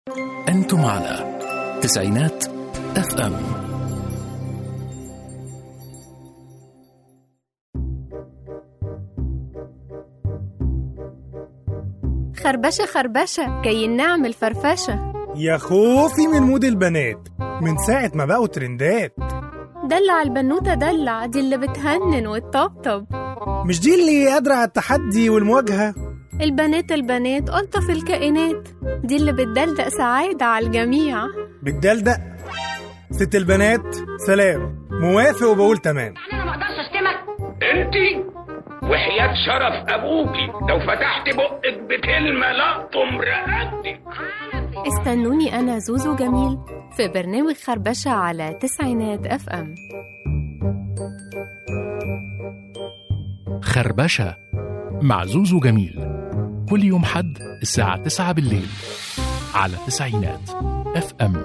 أنتم على تسعينات اف ام خربشة خربشة جايين نعمل فرفشة يا خوفي من مود البنات من ساعة ما بقوا ترندات دلع البنوتة دلع دي اللي بتهنن وتطبطب مش دي اللي قادرة على التحدي والمواجهة البنات البنات ألطف الكائنات دي اللي بتدلدق سعادة على الجميع بتدلدق ست البنات سلام موافق وبقول تمام انا ما اقدرش اشتمك انت وحياة شرف ابوكي لو فتحت بقك بكلمة لقطم رقبتك استنوني أنا زوزو جميل في برنامج خربشة على تسعينات اف ام خربشة مع زوزو جميل كل يوم حد الساعة 9 بالليل على تسعينات اف ام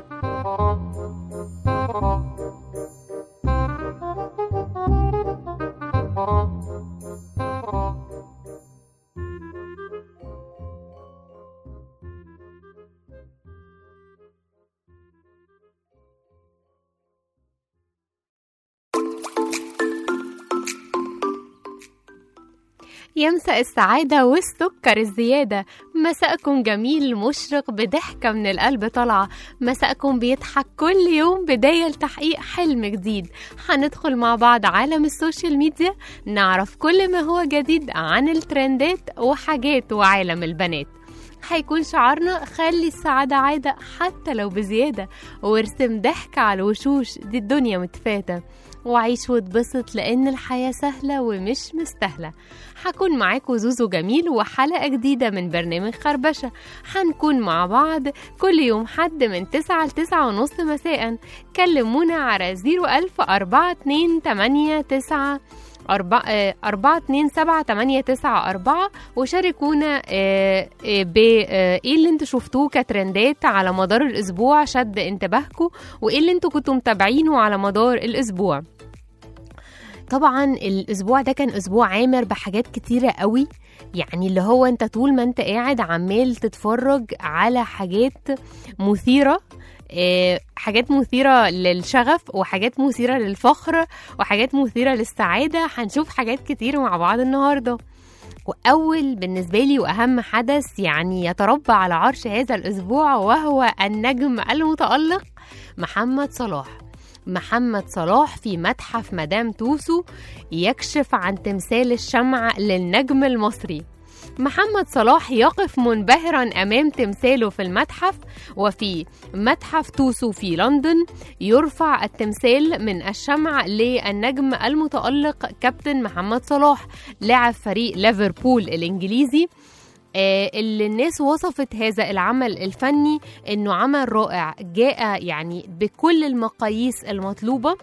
يمسأ السعادة والسكر الزيادة مساءكم جميل مشرق بضحكة من القلب طالعة مساءكم بيضحك كل يوم بداية لتحقيق حلم جديد هندخل مع بعض عالم السوشيال ميديا نعرف كل ما هو جديد عن الترندات وحاجات وعالم البنات هيكون شعارنا خلي السعادة عادة حتى لو بزيادة وارسم ضحك على الوشوش دي الدنيا متفاتة وعيش واتبسط لأن الحياة سهلة ومش مستاهلة هكون معاكم زوزو جميل وحلقة جديدة من برنامج خربشة هنكون مع بعض كل يوم حد من 9 ل 9 ونص مساء كلمونا على 01000 428 أربعة أربعة اتنين سبعة تمانية تسعة أربعة وشاركونا آه، آه، ب آه، إيه اللي انتوا شفتوه كترندات على مدار الأسبوع شد انتباهكم وإيه اللي انتوا كنتوا متابعينه على مدار الأسبوع طبعا الأسبوع ده كان أسبوع عامر بحاجات كتيرة قوي يعني اللي هو انت طول ما انت قاعد عمال تتفرج على حاجات مثيرة آه، حاجات مثيرة للشغف وحاجات مثيرة للفخر وحاجات مثيرة للسعادة هنشوف حاجات كتير مع بعض النهاردة وأول بالنسبة لي وأهم حدث يعني يتربى على عرش هذا الأسبوع وهو النجم المتألق محمد صلاح محمد صلاح في متحف مدام توسو يكشف عن تمثال الشمع للنجم المصري محمد صلاح يقف منبهرا امام تمثاله في المتحف وفي متحف توسو في لندن يرفع التمثال من الشمع للنجم المتألق كابتن محمد صلاح لاعب فريق ليفربول الانجليزي آه، اللي الناس وصفت هذا العمل الفني انه عمل رائع جاء يعني بكل المقاييس المطلوبه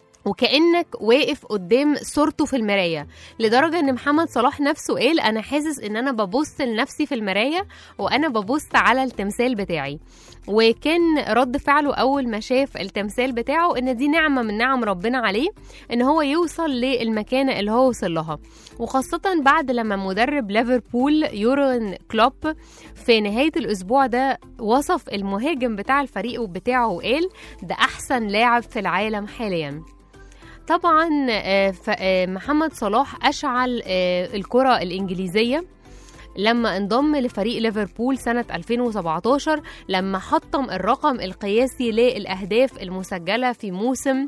وكانك واقف قدام صورته في المرايه لدرجه ان محمد صلاح نفسه قال انا حاسس ان انا ببص لنفسي في المرايه وانا ببص على التمثال بتاعي وكان رد فعله اول ما شاف التمثال بتاعه ان دي نعمه من نعم ربنا عليه ان هو يوصل للمكانه اللي هو وصل لها وخاصه بعد لما مدرب ليفربول يورген كلوب في نهايه الاسبوع ده وصف المهاجم بتاع الفريق بتاعه وقال ده احسن لاعب في العالم حاليا طبعا آه، ف- آه، محمد صلاح اشعل آه، الكره الانجليزيه لما انضم لفريق ليفربول سنة 2017 لما حطم الرقم القياسي للأهداف المسجلة في موسم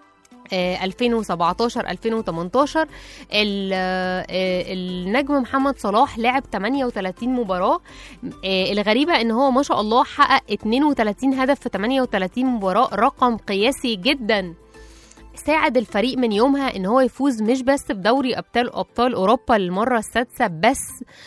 آه، 2017 2018 ال- آه، النجم محمد صلاح لعب 38 مباراة آه، الغريبة ان هو ما شاء الله حقق 32 هدف في 38 مباراة رقم قياسي جدا ساعد الفريق من يومها ان هو يفوز مش بس بدوري ابطال ابطال اوروبا للمره السادسه بس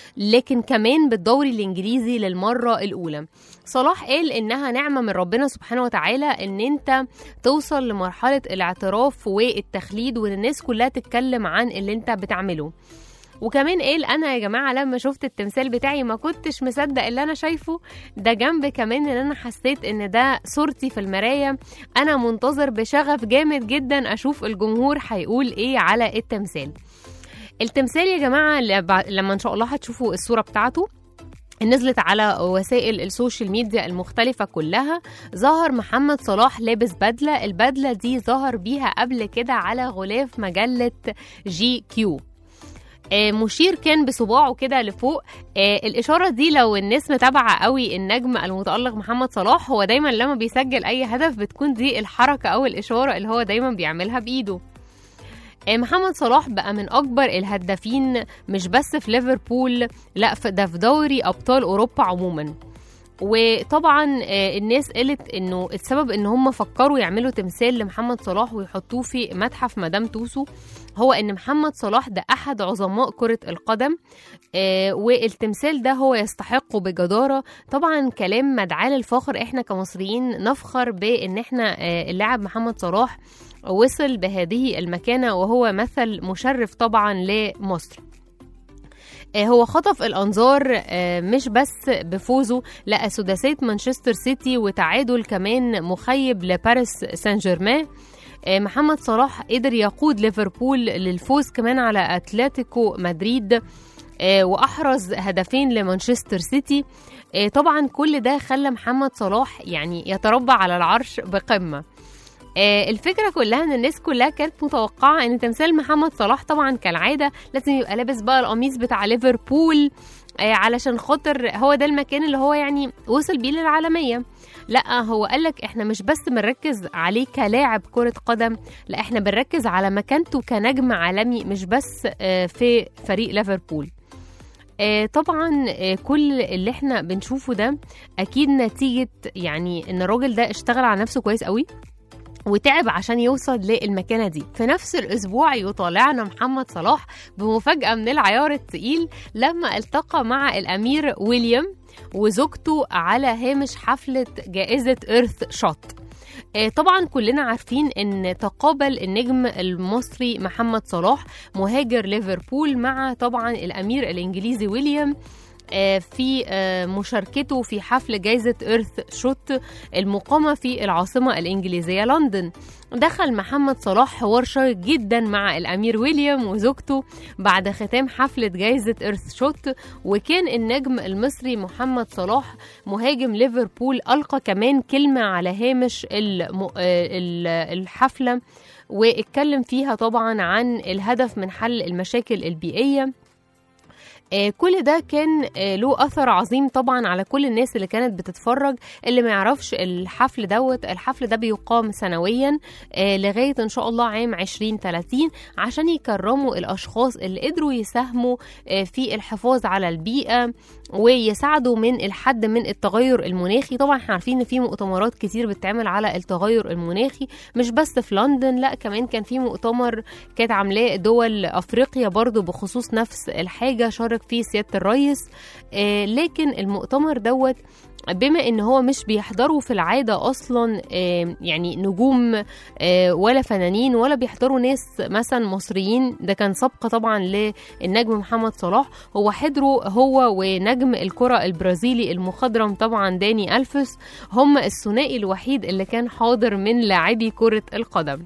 لكن كمان بالدوري الانجليزي للمره الاولى صلاح قال انها نعمه من ربنا سبحانه وتعالى ان انت توصل لمرحله الاعتراف والتخليد وان الناس كلها تتكلم عن اللي انت بتعمله وكمان قال انا يا جماعه لما شفت التمثال بتاعي ما كنتش مصدق اللي انا شايفه ده جنب كمان ان انا حسيت ان ده صورتي في المرايه انا منتظر بشغف جامد جدا اشوف الجمهور هيقول ايه على التمثال التمثال يا جماعه لب- لما ان شاء الله هتشوفوا الصوره بتاعته نزلت على وسائل السوشيال ميديا المختلفة كلها ظهر محمد صلاح لابس بدلة البدلة دي ظهر بيها قبل كده على غلاف مجلة جي كيو آه، مشير كان بصباعه كده لفوق آه، الإشارة دي لو الناس متابعة قوي النجم المتألق محمد صلاح هو دايما لما بيسجل أي هدف بتكون دي الحركة أو الإشارة اللي هو دايما بيعملها بإيده آه، محمد صلاح بقى من اكبر الهدافين مش بس في ليفربول لا في- ده في دوري ابطال اوروبا عموما وطبعا آه، الناس قالت انه السبب ان هم فكروا يعملوا تمثال لمحمد صلاح ويحطوه في متحف مدام توسو هو ان محمد صلاح ده احد عظماء كرة القدم آه، والتمثال ده هو يستحقه بجدارة طبعا كلام مدعاة للفخر احنا كمصريين نفخر بان احنا آه، اللاعب محمد صلاح وصل بهذه المكانة وهو مثل مشرف طبعا لمصر آه، هو خطف الانظار آه، مش بس بفوزه لا سداسيه مانشستر سيتي وتعادل كمان مخيب لباريس سان جيرمان آه، محمد صلاح قدر يقود ليفربول للفوز كمان على اتلتيكو مدريد آه، واحرز هدفين لمانشستر سيتي آه، طبعا كل ده خلى محمد صلاح يعني يتربع على العرش بقمه آه، الفكره كلها ان الناس كلها كانت متوقعه ان تمثال محمد صلاح طبعا كالعاده لازم يبقى لابس بقى القميص بتاع ليفربول آه، علشان خاطر هو ده المكان اللي هو يعني وصل بيه للعالميه لا هو قالك احنا مش بس بنركز عليه كلاعب كرة قدم لا احنا بنركز على مكانته كنجم عالمي مش بس آه، في فريق ليفربول آه، طبعا آه، كل اللي احنا بنشوفه ده اكيد نتيجة يعني ان الراجل ده اشتغل على نفسه كويس قوي وتعب عشان يوصل للمكانة دي في نفس الأسبوع يطالعنا محمد صلاح بمفاجأة من العيار التقيل لما التقى مع الأمير ويليام وزوجته على هامش حفلة جائزة إيرث شوت آه، طبعا كلنا عارفين ان تقابل النجم المصري محمد صلاح مهاجر ليفربول مع طبعا الامير الانجليزي ويليام آه، في آه، مشاركته في حفل جائزة إيرث شوت المقامة في العاصمة الإنجليزية لندن دخل محمد صلاح حوار شيق جدا مع الأمير ويليام وزوجته بعد ختام حفلة جائزة إيرث شوت وكان النجم المصري محمد صلاح مهاجم ليفربول ألقى كمان كلمة على هامش الم... آه، ال- الحفلة واتكلم فيها طبعا عن الهدف من حل المشاكل البيئية آه، كل ده كان آه، له اثر عظيم طبعا على كل الناس اللي كانت بتتفرج اللي ما يعرفش الحفل دوت الحفل ده بيقام سنويا آه، لغايه ان شاء الله عام 2030 عشان يكرموا الاشخاص اللي قدروا يساهموا آه، في الحفاظ على البيئه ويساعدوا من الحد من التغير المناخي طبعا احنا عارفين ان في مؤتمرات كتير بتتعمل على التغير المناخي مش بس في لندن لا كمان كان في مؤتمر كانت عاملاه دول افريقيا برضو بخصوص نفس الحاجه شارك فيه سياده الرئيس آه لكن المؤتمر دوت بما ان هو مش بيحضروا في العاده اصلا آه، يعني نجوم آه، ولا فنانين ولا بيحضروا ناس مثلا مصريين ده كان سبق طبعا للنجم محمد صلاح هو حضروا هو ونجم الكره البرازيلي المخضرم طبعا داني الفس هم الثنائي الوحيد اللي كان حاضر من لاعبي كره القدم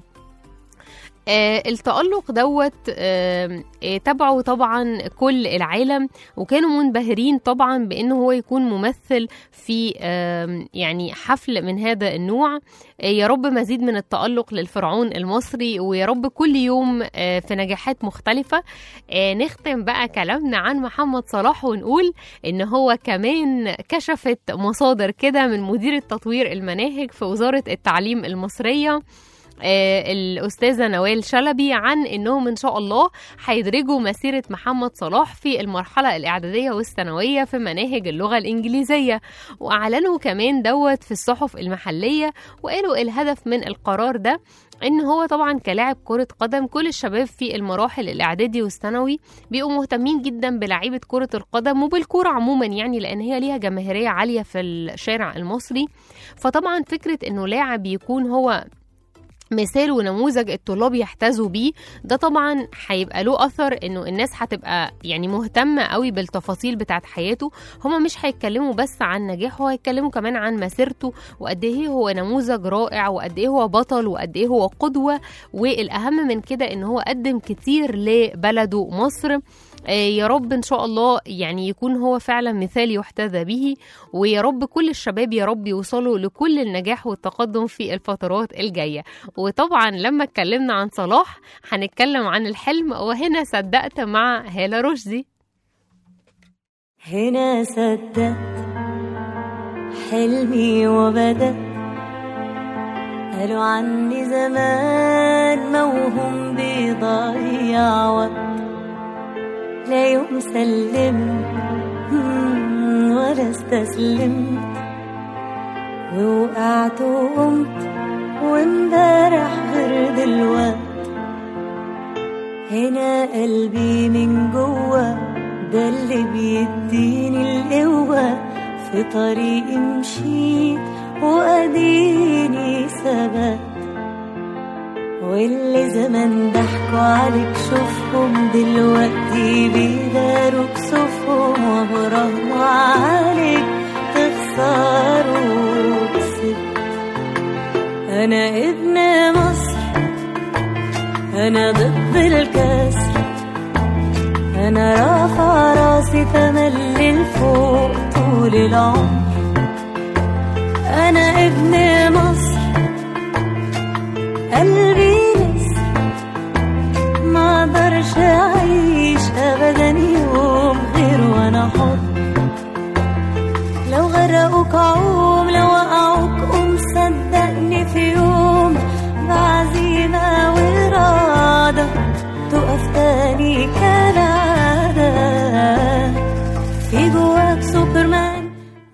آه التألق دوت آه آه تبعه طبعا كل العالم وكانوا منبهرين طبعا بأنه هو يكون ممثل في آه يعني حفل من هذا النوع آه يا رب مزيد من التألق للفرعون المصري ويا رب كل يوم آه في نجاحات مختلفة آه نختم بقى كلامنا عن محمد صلاح ونقول ان هو كمان كشفت مصادر كده من مدير التطوير المناهج في وزارة التعليم المصرية آه، الأستاذة نوال شلبي عن إنهم إن شاء الله هيدرجوا مسيرة محمد صلاح في المرحلة الإعدادية والثانوية في مناهج اللغة الإنجليزية وأعلنوا كمان دوت في الصحف المحلية وقالوا الهدف من القرار ده ان هو طبعا كلاعب كرة قدم كل الشباب في المراحل الاعدادي والثانوي بيبقوا مهتمين جدا بلعيبة كرة القدم وبالكرة عموما يعني لان هي ليها جماهيرية عالية في الشارع المصري فطبعا فكرة انه لاعب يكون هو مثال ونموذج الطلاب يحتذوا بيه ده طبعا هيبقى له اثر انه الناس هتبقى يعني مهتمه قوي بالتفاصيل بتاعت حياته هما مش هيتكلموا بس عن نجاحه هيتكلموا كمان عن مسيرته وقد ايه هو نموذج رائع وقد ايه هو بطل وقد ايه هو قدوه والاهم من كده ان هو قدم كتير لبلده مصر آه، يا رب ان شاء الله يعني يكون هو فعلا مثال يحتذى به ويا رب كل الشباب يا رب يوصلوا لكل النجاح والتقدم في الفترات الجايه وطبعا لما اتكلمنا عن صلاح هنتكلم عن الحلم وهنا صدقت مع هالة رشدي هنا صدقت حلمي وبدأ قالوا عني زمان موهوم بيضيع وقت لا يوم سلمت مم، ولا استسلمت ووقعت وقمت وامبارح غير دلوقت هنا قلبي من جوه ده اللي بيديني القوة في طريقي مشيت وأديني ثبات واللي زمان ضحكوا عليك شوفهم دلوقتي بيداروا كسوفهم وبراهنوا عليك تخسروا كسبت أنا ابن مصر أنا ضد الكسر أنا رافع راسي تملي لفوق طول العمر أنا ابن مصر قلبي نسر ما اقدرش أعيش أبدا يوم غير وأنا حر لو غرقوك عوم لو وقعوك قوم صدقني في يوم بعزيمة وإرادة تقف تاني كالعادة في جواك سوبرمان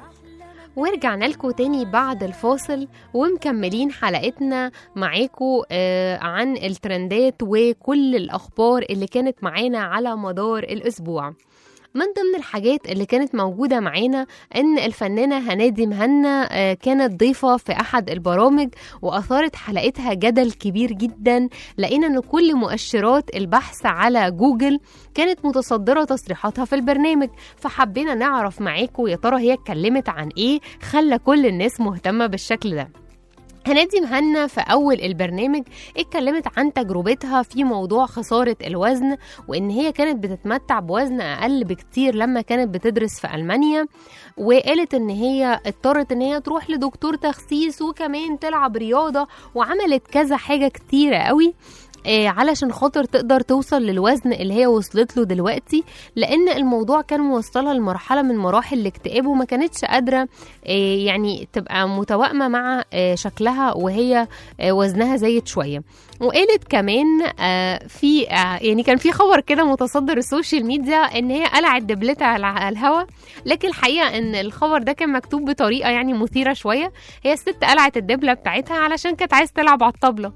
ورجعنا لكم تاني بعد الفاصل ومكملين حلقتنا معاكم آه عن الترندات وكل الأخبار اللي كانت معانا على مدار الأسبوع من ضمن الحاجات اللي كانت موجودة معانا إن الفنانة هنادي مهنا آه، كانت ضيفة في أحد البرامج وأثارت حلقتها جدل كبير جدا لقينا إن كل مؤشرات البحث على جوجل كانت متصدرة تصريحاتها في البرنامج فحبينا نعرف معاكم يا ترى هي اتكلمت عن إيه خلى كل الناس مهتمة بالشكل ده هنادي مهنا في أول البرنامج اتكلمت عن تجربتها في موضوع خسارة الوزن وإن هي كانت بتتمتع بوزن أقل بكتير لما كانت بتدرس في ألمانيا وقالت إن هي اضطرت إن هي تروح لدكتور تخسيس وكمان تلعب رياضة وعملت كذا حاجة كتيرة قوي آه، علشان خاطر تقدر توصل للوزن اللي هي وصلت له دلوقتي لان الموضوع كان موصلها لمرحله من مراحل الاكتئاب وما كانتش قادره آه، يعني تبقى متوائمه مع آه، شكلها وهي آه، وزنها زايد شويه وقالت كمان آه، في آه، يعني كان في خبر كده متصدر السوشيال ميديا ان هي قلعت دبلتها على على الهوا لكن الحقيقه ان الخبر ده كان مكتوب بطريقه يعني مثيره شويه هي الست قلعت الدبله بتاعتها علشان كانت عايزه تلعب على الطبله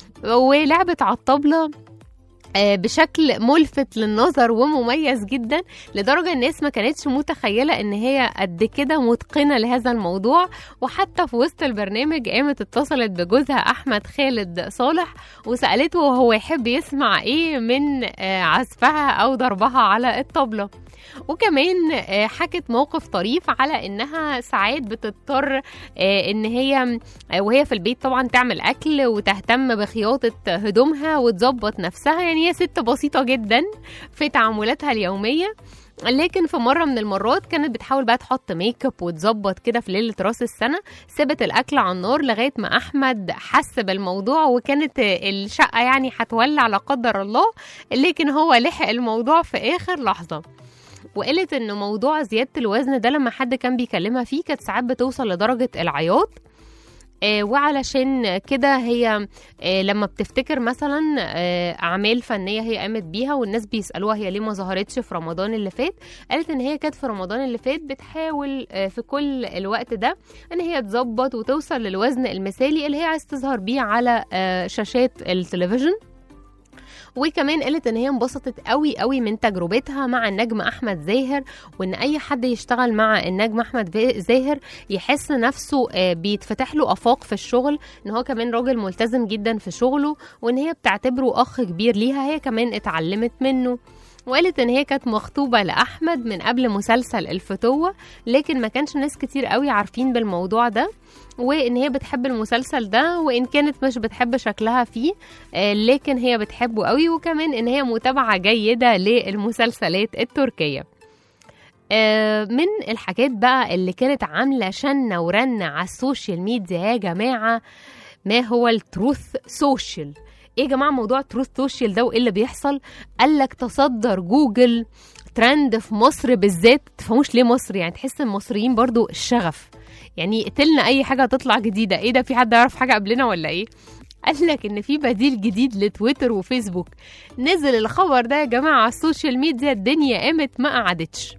ولعبت على الطبله آه، بشكل ملفت للنظر ومميز جدا لدرجة الناس ما كانتش متخيلة ان هي قد كده متقنة لهذا الموضوع وحتى في وسط البرنامج قامت اتصلت بجوزها احمد خالد صالح وسألته هو يحب يسمع ايه من آه، عزفها او ضربها على الطبلة وكمان آه، حكت موقف طريف على انها ساعات بتضطر آه، ان هي آه، وهي في البيت طبعا تعمل اكل وتهتم بخياطه هدومها وتظبط نفسها يعني هي ست بسيطه جدا في تعاملاتها اليوميه لكن في مره من المرات كانت بتحاول بقى تحط ميك اب وتظبط كده في ليله راس السنه سابت الاكل على النار لغايه ما احمد حس بالموضوع وكانت الشقه يعني هتولع لا قدر الله لكن هو لحق الموضوع في اخر لحظه وقالت ان موضوع زياده الوزن ده لما حد كان بيكلمها فيه كانت ساعات بتوصل لدرجه العياط آه، وعلشان كده هي آه، لما بتفتكر مثلا آه، اعمال فنيه هي قامت بيها والناس بيسالوها هي ليه ما ظهرتش في رمضان اللي فات قالت ان هي كانت في رمضان اللي فات بتحاول آه، في كل الوقت ده ان هي تظبط وتوصل للوزن المثالي اللي هي عايز تظهر بيه على آه، شاشات التلفزيون وكمان قالت ان هي انبسطت قوي قوي من تجربتها مع النجم احمد زاهر وان اي حد يشتغل مع النجم احمد في- زاهر يحس نفسه آه، بيتفتح له افاق في الشغل ان هو كمان راجل ملتزم جدا في شغله وان هي بتعتبره اخ كبير ليها هي كمان اتعلمت منه وقالت ان هي كانت مخطوبه لاحمد من قبل مسلسل الفتوه لكن ما كانش ناس كتير قوي عارفين بالموضوع ده وان هي بتحب المسلسل ده وان كانت مش بتحب شكلها فيه آه، لكن هي بتحبه قوي وكمان ان هي متابعه جيده للمسلسلات التركيه آه، من الحاجات بقى اللي كانت عامله شنه ورنه على السوشيال ميديا يا جماعه ما هو التروث سوشيال ايه يا جماعه موضوع تروث سوشيال ده وايه اللي بيحصل قال لك تصدر جوجل ترند في مصر بالذات تفهموش ليه مصر يعني تحس المصريين برضو الشغف يعني قتلنا اي حاجه تطلع جديده ايه ده في حد يعرف حاجه قبلنا ولا ايه قال لك ان في بديل جديد لتويتر وفيسبوك نزل الخبر ده يا جماعه على السوشيال ميديا الدنيا قامت ما قعدتش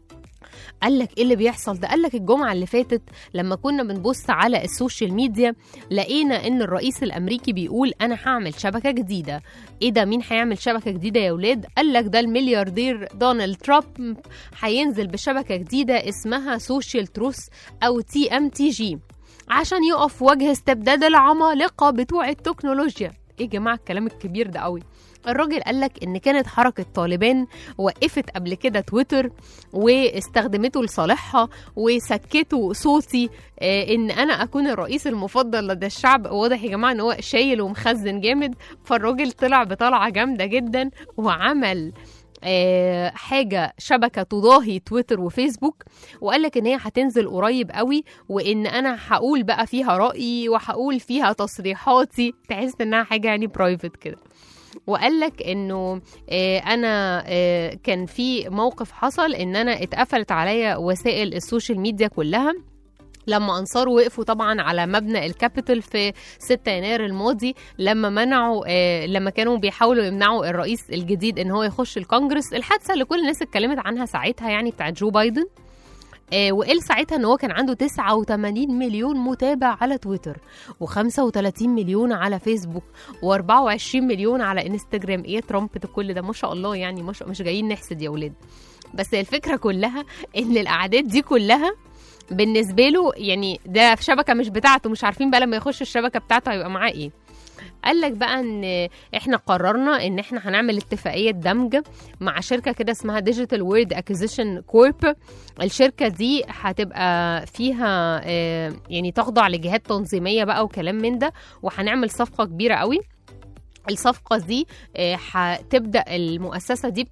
قال لك ايه اللي بيحصل ده قال لك الجمعه اللي فاتت لما كنا بنبص على السوشيال ميديا لقينا ان الرئيس الامريكي بيقول انا هعمل شبكه جديده ايه ده مين هيعمل شبكه جديده يا ولاد قال لك ده الملياردير دونالد ترامب هينزل بشبكه جديده اسمها سوشيال تروث او تي ام تي جي عشان يقف وجه استبداد العمالقه بتوع التكنولوجيا ايه يا جماعه الكلام الكبير ده قوي الراجل قالك ان كانت حركه طالبان وقفت قبل كده تويتر واستخدمته لصالحها وسكتوا صوتي آه، ان انا اكون الرئيس المفضل لدى الشعب واضح يا جماعه ان هو شايل ومخزن جامد فالراجل طلع بطلعه جامده جدا وعمل آه، حاجه شبكه تضاهي تويتر وفيسبوك وقال لك ان هي هتنزل قريب قوي وان انا هقول بقى فيها رايي وهقول فيها تصريحاتي تحس انها حاجه يعني برايفت كده وقال لك انه آه، انا آه، كان في موقف حصل ان انا اتقفلت عليا وسائل السوشيال ميديا كلها لما انصار وقفوا طبعا على مبنى الكابيتال في 6 يناير الماضي لما منعوا آه لما كانوا بيحاولوا يمنعوا الرئيس الجديد ان هو يخش الكونجرس الحادثه اللي كل الناس اتكلمت عنها ساعتها يعني بتاعت جو بايدن آه وقال ساعتها ان هو كان عنده 89 مليون متابع على تويتر و35 مليون على فيسبوك و24 مليون على انستجرام ايه ترامب ده كل ده ما شاء الله يعني مش مش جايين نحسد يا ولاد بس الفكره كلها ان الاعداد دي كلها بالنسبه له يعني ده في شبكه مش بتاعته مش عارفين بقى لما يخش الشبكه بتاعته هيبقى معاه ايه قال لك بقى ان احنا قررنا ان احنا هنعمل اتفاقيه دمج مع شركه كده اسمها ديجيتال وورد اكوزيشن كورب الشركه دي هتبقى فيها آه، يعني تخضع لجهات تنظيميه بقى وكلام من ده وهنعمل صفقه كبيره قوي الصفقة دي آه، هتبدأ المؤسسة دي ب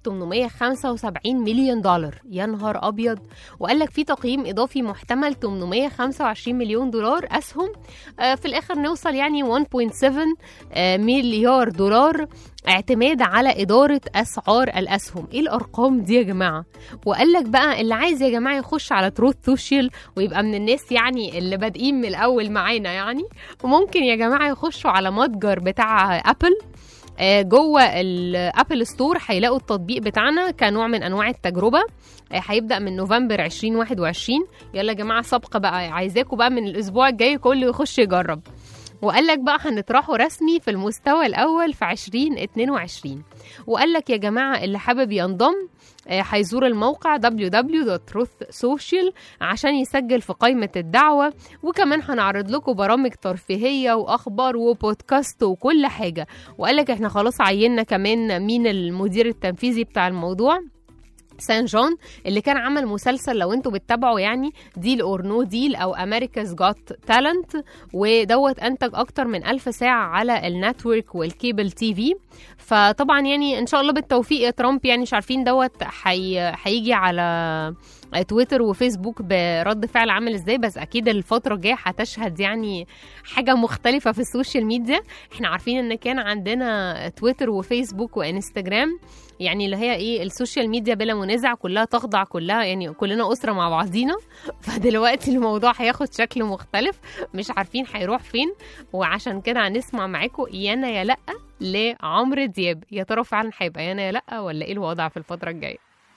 875 مليون دولار يا نهار أبيض وقال لك في تقييم إضافي محتمل 825 مليون دولار أسهم آه، في الآخر نوصل يعني 1.7 آه، مليار دولار اعتماد على إدارة أسعار الأسهم إيه الأرقام دي يا جماعة وقال لك بقى اللي عايز يا جماعة يخش على تروث سوشيال ويبقى من الناس يعني اللي بادئين من الأول معانا يعني وممكن يا جماعة يخشوا على متجر بتاع أبل آه، جوه الابل ستور هيلاقوا التطبيق بتاعنا كنوع من انواع التجربه آه، هيبدا من نوفمبر 2021 يلا يا جماعه سابقه بقى عايزاكم بقى من الاسبوع الجاي كله يخش يجرب وقال لك بقى هنطرحه رسمي في المستوى الاول في 2022 وقال لك يا جماعه اللي حابب ينضم آه، هيزور الموقع www.truthsocial عشان يسجل في قائمة الدعوة وكمان هنعرض لكم برامج ترفيهية وأخبار وبودكاست وكل حاجة وقال لك احنا خلاص عيننا كمان مين المدير التنفيذي بتاع الموضوع سان جون اللي كان عمل مسلسل لو انتوا بتتابعوا يعني ديل اور نو ديل او امريكا's جوت تالنت ودوت انتج اكتر من ألف ساعة على النتورك والكيبل تي في فطبعا يعني ان شاء الله بالتوفيق يا ترامب يعني مش عارفين دوت حي... هيجي على تويتر وفيسبوك برد فعل عامل ازاي بس اكيد الفتره الجايه هتشهد يعني حاجه مختلفه في السوشيال ميديا احنا عارفين ان كان عندنا تويتر وفيسبوك وانستجرام يعني اللي هي ايه السوشيال ميديا بلا منازع كلها تخضع كلها يعني كلنا اسره مع بعضينا فدلوقتي الموضوع هياخد شكل مختلف مش عارفين هيروح فين وعشان كده هنسمع معاكم يانا يا لا لعمرو دياب يا ترى فعلا هيبقى يانا يا لا ولا ايه الوضع في الفتره الجايه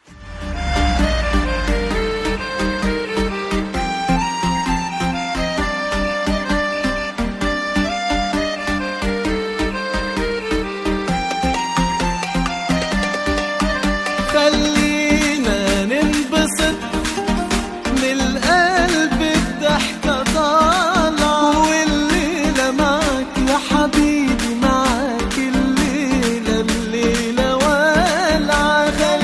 خلينا ننبسط من القلب الضحكة طالعة والليلة معاك يا حبيبي معاك الليلة الليلة والعة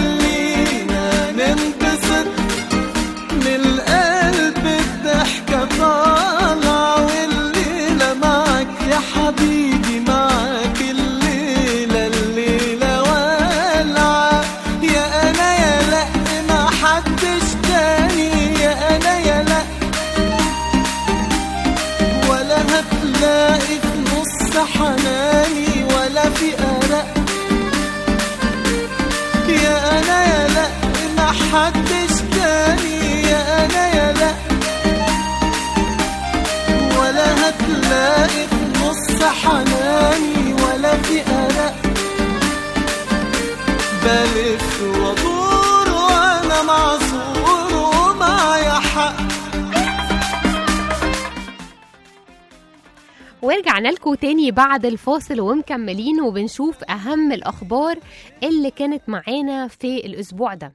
ورجعنا لكم تاني بعد الفاصل ومكملين وبنشوف أهم الأخبار اللي كانت معانا في الأسبوع ده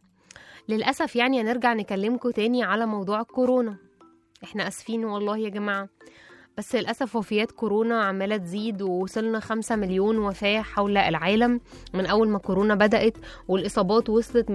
للأسف يعني هنرجع نكلمكم تاني على موضوع الكورونا احنا أسفين والله يا جماعة بس للأسف وفيات كورونا عمالة تزيد ووصلنا خمسة مليون وفاة حول العالم من أول ما كورونا بدأت والإصابات وصلت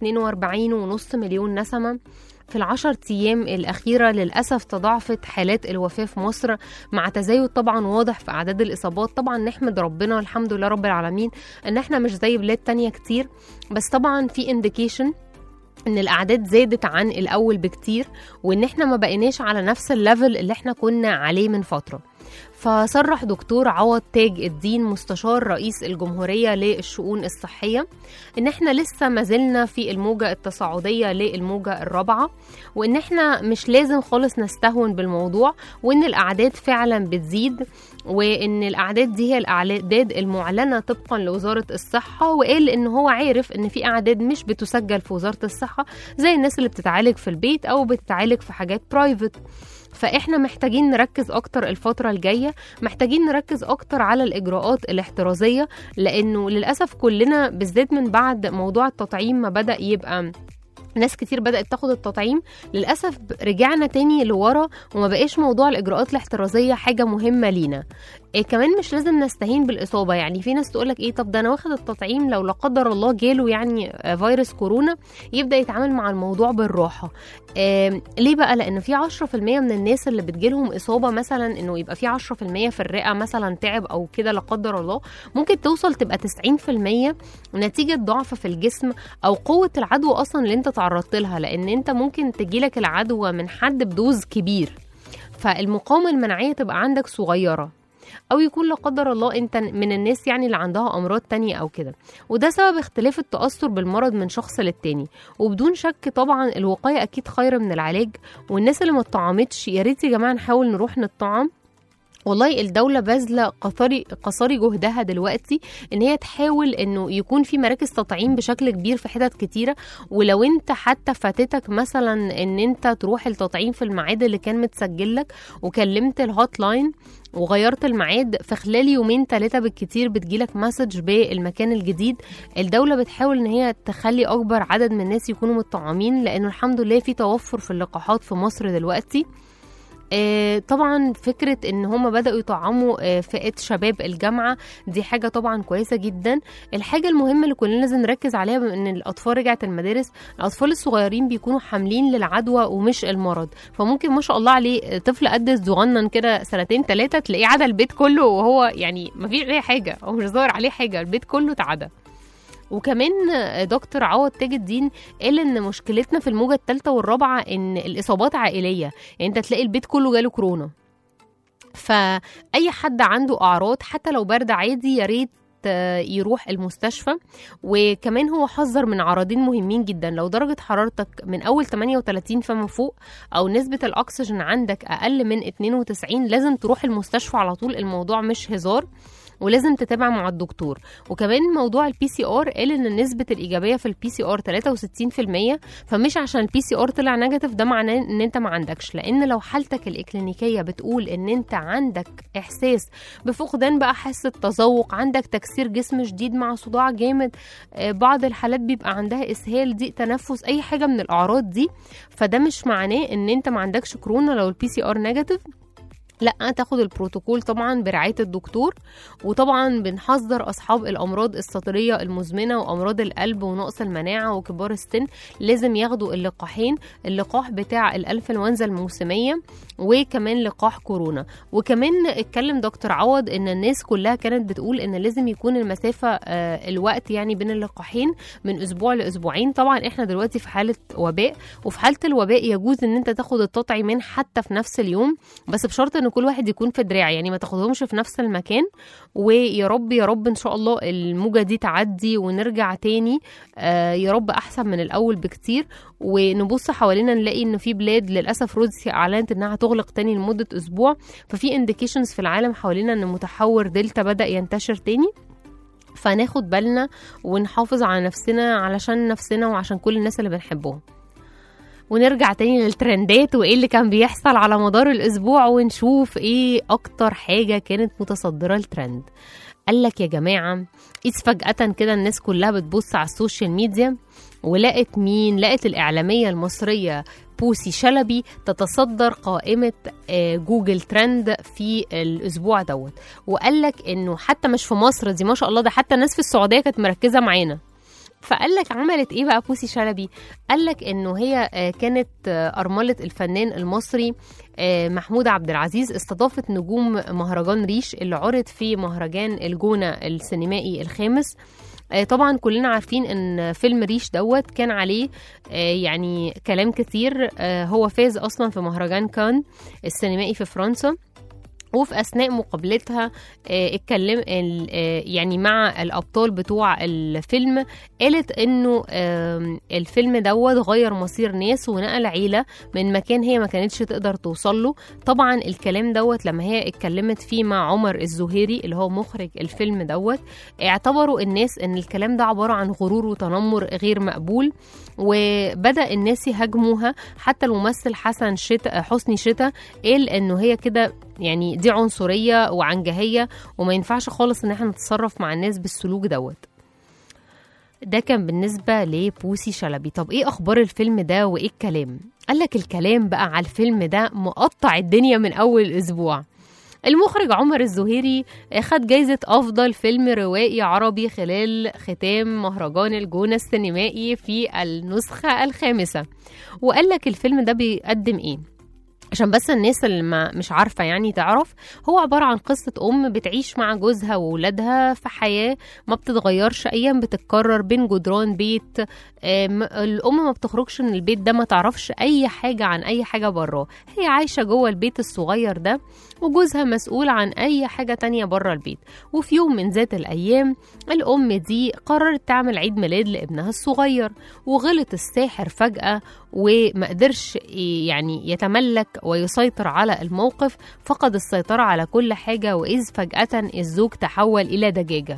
242 ونص مليون نسمة في العشر أيام الأخيرة للأسف تضاعفت حالات الوفاة في مصر مع تزايد طبعا واضح في أعداد الإصابات طبعا نحمد ربنا الحمد لله رب العالمين إن احنا مش زي بلاد تانية كتير بس طبعا في انديكيشن ان الاعداد زادت عن الاول بكتير وان احنا ما بقيناش على نفس الليفل اللي احنا كنا عليه من فتره فصرح دكتور عوض تاج الدين مستشار رئيس الجمهورية للشؤون الصحية إن إحنا لسه ما زلنا في الموجة التصاعدية للموجة الرابعة وإن إحنا مش لازم خالص نستهون بالموضوع وإن الأعداد فعلا بتزيد وإن الأعداد دي هي الأعداد المعلنة طبقا لوزارة الصحة وقال إن هو عارف إن في أعداد مش بتسجل في وزارة الصحة زي الناس اللي بتتعالج في البيت أو بتتعالج في حاجات برايفت فاحنا محتاجين نركز اكتر الفتره الجايه محتاجين نركز اكتر على الاجراءات الاحترازيه لانه للاسف كلنا بالذات من بعد موضوع التطعيم ما بدا يبقى ناس كتير بدأت تاخد التطعيم للأسف رجعنا تاني لورا وما بقاش موضوع الإجراءات الاحترازية حاجة مهمة لينا إيه كمان مش لازم نستهين بالإصابة يعني في ناس تقولك إيه طب ده أنا واخد التطعيم لو لا قدر الله جاله يعني آه، فيروس كورونا يبدأ يتعامل مع الموضوع بالراحة إيه ليه بقى لأن في 10% من الناس اللي بتجيلهم إصابة مثلا إنه يبقى في 10% في الرئة مثلا تعب أو كده لا قدر الله ممكن توصل تبقى 90% نتيجة ضعف في الجسم أو قوة العدوى أصلا اللي أنت تعرضت لها لأن أنت ممكن تجيلك العدوى من حد بدوز كبير فالمقاومة المناعية تبقى عندك صغيرة او يكون لا قدر الله انت من الناس يعني اللي عندها امراض تانية او كده وده سبب اختلاف التاثر بالمرض من شخص للتاني وبدون شك طبعا الوقايه اكيد خير من العلاج والناس اللي ما اتطعمتش يا ريت يا جماعه نحاول نروح نتطعم والله الدولة باذلة قصاري قصاري جهدها دلوقتي ان هي تحاول انه يكون في مراكز تطعيم بشكل كبير في حتت كتيرة ولو انت حتى فاتتك مثلا ان انت تروح التطعيم في الميعاد اللي كان متسجل لك وكلمت الهوت لاين وغيرت الميعاد في خلال يومين ثلاثة بالكتير بتجيلك مسج بالمكان الجديد الدولة بتحاول ان هي تخلي اكبر عدد من الناس يكونوا متطعمين لانه الحمد لله في توفر في اللقاحات في مصر دلوقتي آه، طبعا فكرة ان هم بدأوا يطعموا آه، فئة شباب الجامعة دي حاجة طبعا كويسة جدا الحاجة المهمة اللي كلنا لازم نركز عليها بما ان الاطفال رجعت المدارس الاطفال الصغيرين بيكونوا حاملين للعدوى ومش المرض فممكن ما شاء الله عليه آه، طفل قد الصغنن كده سنتين ثلاثة تلاقيه عدى البيت كله وهو يعني ما فيش عليه حاجة او مش ظاهر عليه حاجة البيت كله اتعدى وكمان دكتور عوض تاج الدين قال ان مشكلتنا في الموجه الثالثه والرابعه ان الاصابات عائليه يعني انت تلاقي البيت كله جاله كورونا فاي حد عنده اعراض حتى لو برد عادي يا ريت آه، يروح المستشفى وكمان هو حذر من عرضين مهمين جدا لو درجة حرارتك من أول 38 فما فوق أو نسبة الأكسجين عندك أقل من 92 لازم تروح المستشفى على طول الموضوع مش هزار ولازم تتابع مع الدكتور وكمان موضوع البي سي ار قال ان نسبه الايجابيه في البي سي ار 63% فمش عشان البي سي ار طلع نيجاتيف ده معناه ان انت ما عندكش لان لو حالتك الاكلينيكيه بتقول ان انت عندك احساس بفقدان بقى حاسه تذوق عندك تكسير جسم شديد مع صداع جامد آه، بعض الحالات بيبقى عندها اسهال ضيق تنفس اي حاجه من الاعراض دي فده مش معناه ان انت ما عندكش كورونا لو البي سي ار نيجاتيف لا تاخد البروتوكول طبعا برعايه الدكتور وطبعا بنحذر اصحاب الامراض السطريه المزمنه وامراض القلب ونقص المناعه وكبار السن لازم ياخدوا اللقاحين اللقاح بتاع الانفلونزا الموسميه وكمان لقاح كورونا وكمان اتكلم دكتور عوض ان الناس كلها كانت بتقول ان لازم يكون المسافه آه، الوقت يعني بين اللقاحين من اسبوع لاسبوعين طبعا احنا دلوقتي في حاله وباء وفي حاله الوباء يجوز ان انت تاخد التطعيمين حتى في نفس اليوم بس بشرط ان كل واحد يكون في دراع يعني ما تاخدهمش في نفس المكان ويا رب يا رب ان شاء الله الموجه دي تعدي ونرجع تاني آه يا رب احسن من الاول بكتير ونبص حوالينا نلاقي ان في بلاد للاسف روسيا اعلنت انها تغلق تاني لمده اسبوع ففي انديكيشنز في العالم حوالينا ان متحور دلتا بدا ينتشر تاني فناخد بالنا ونحافظ على نفسنا علشان نفسنا وعشان كل الناس اللي بنحبهم ونرجع تاني للترندات وايه اللي كان بيحصل على مدار الاسبوع ونشوف ايه اكتر حاجه كانت متصدره الترند قال لك يا جماعه إذ فجاه كده الناس كلها بتبص على السوشيال ميديا ولقت مين لقت الاعلاميه المصريه بوسي شلبي تتصدر قائمة آه، جوجل ترند في الأسبوع دوت وقال لك إنه حتى مش في مصر دي ما شاء الله ده حتى الناس في السعودية كانت مركزة معانا فقال لك عملت ايه بقى بوسي شلبي قال لك انه هي آه، كانت آه، ارمله الفنان المصري آه، محمود عبد العزيز استضافت نجوم مهرجان ريش اللي عرض في مهرجان الجونه السينمائي الخامس آه، طبعا كلنا عارفين ان فيلم ريش دوت كان عليه آه، يعني كلام كتير آه، هو فاز اصلا في مهرجان كان السينمائي في فرنسا وفي اثناء مقابلتها آه، اتكلم ال- آه، يعني مع الابطال بتوع الفيلم قالت انه آم، الفيلم دوت غير مصير ناس ونقل عيله من مكان هي ما كانتش تقدر توصل له طبعا الكلام دوت لما هي اتكلمت فيه مع عمر الزهيري اللي هو مخرج الفيلم دوت اعتبروا الناس ان الكلام ده عباره عن غرور وتنمر غير مقبول وبدا الناس يهاجموها حتى الممثل حسن شتا حسني شتا قال انه هي كده يعني دي عنصريه وعنجهيه وما ينفعش خالص ان احنا نتصرف مع الناس بالسلوك دوت ده كان بالنسبة لبوسي شلبي طب ايه اخبار الفيلم ده وايه الكلام قال لك الكلام بقى على الفيلم ده مقطع الدنيا من اول اسبوع المخرج عمر الزهيري خد جايزة أفضل فيلم روائي عربي خلال ختام مهرجان الجونة السينمائي في النسخة الخامسة وقال لك الفيلم ده بيقدم إيه عشان بس الناس اللي ما مش عارفة يعني تعرف هو عبارة عن قصة أم بتعيش مع جوزها وولادها في حياة ما بتتغيرش أيام بتتكرر بين جدران بيت آم، الأم ما بتخرجش من البيت ده ما تعرفش أي حاجة عن أي حاجة براه هي عايشة جوه البيت الصغير ده وجوزها مسؤول عن أي حاجة تانية بره البيت وفي يوم من ذات الأيام الأم دي قررت تعمل عيد ميلاد لابنها الصغير وغلط الساحر فجأة وما قدرش ي- يعني يتملك ويسيطر على الموقف فقد السيطرة على كل حاجة وإذ فجأة الزوج تحول إلى دجاجة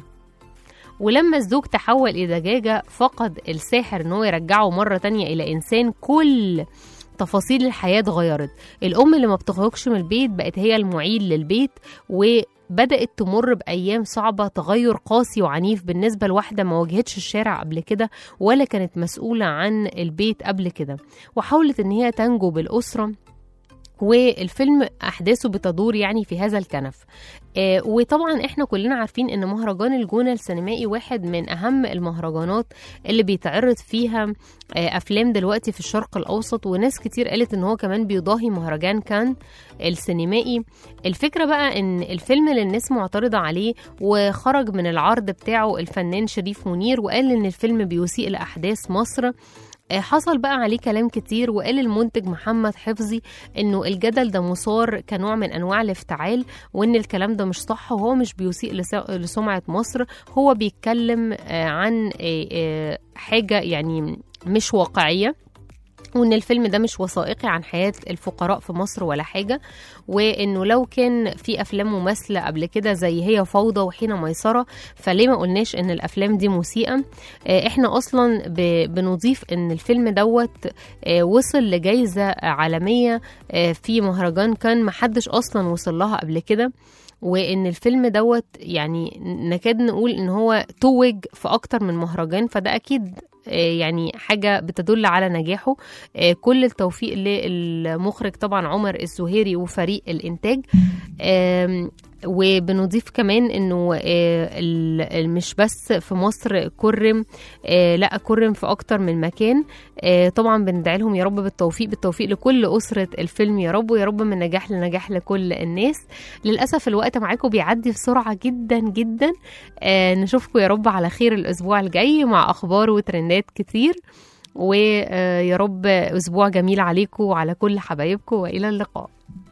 ولما الزوج تحول إلى دجاجة فقد الساحر إن هو يرجعه مرة تانية إلى إنسان كل تفاصيل الحياة اتغيرت الأم اللي ما بتخرجش من البيت بقت هي المعيل للبيت وبدأت تمر بأيام صعبة تغير قاسي وعنيف بالنسبة لواحدة ما واجهتش الشارع قبل كده ولا كانت مسؤولة عن البيت قبل كده وحاولت إن هي تنجو بالأسرة والفيلم احداثه بتدور يعني في هذا الكنف آه وطبعا احنا كلنا عارفين ان مهرجان الجونه السينمائي واحد من اهم المهرجانات اللي بيتعرض فيها آه افلام دلوقتي في الشرق الاوسط وناس كتير قالت ان هو كمان بيضاهي مهرجان كان السينمائي الفكره بقى ان الفيلم اللي الناس معترضه عليه وخرج من العرض بتاعه الفنان شريف منير وقال ان الفيلم بيسيء لاحداث مصر آه، حصل بقى عليه كلام كتير وقال المنتج محمد حفظي انه الجدل ده مثار كنوع من انواع الافتعال وان الكلام ده مش صح وهو مش بيسيء لس- لسمعه مصر هو بيتكلم آه، عن آه، آه، حاجه يعني مش واقعيه وان الفيلم ده مش وثائقي عن حياه الفقراء في مصر ولا حاجه وانه لو كان في افلام مماثله قبل كده زي هي فوضى وحين ميسره فليه ما قلناش ان الافلام دي مسيئه آه، احنا اصلا ب- بنضيف ان الفيلم دوت آه، وصل لجائزه عالميه آه، في مهرجان كان محدش اصلا وصل لها قبل كده وان الفيلم دوت يعني نكاد نقول ان هو توج في اكتر من مهرجان فده اكيد آه، يعني حاجه بتدل على نجاحه آه، كل التوفيق للمخرج طبعا عمر الزهيري وفريق الانتاج آم، وبنضيف كمان انه آه، ال- ال- مش بس في مصر كرم آه، لا كرم في اكتر من مكان آه، طبعا بندعي لهم يا رب بالتوفيق بالتوفيق لكل اسره الفيلم يا رب ويا رب من نجاح لنجاح لكل الناس للاسف الوقت معاكم بيعدي بسرعه جدا جدا آه، نشوفكم يا رب على خير الاسبوع الجاي مع اخبار وترندات كتير ويا رب اسبوع جميل عليكم وعلى كل حبايبكم والى اللقاء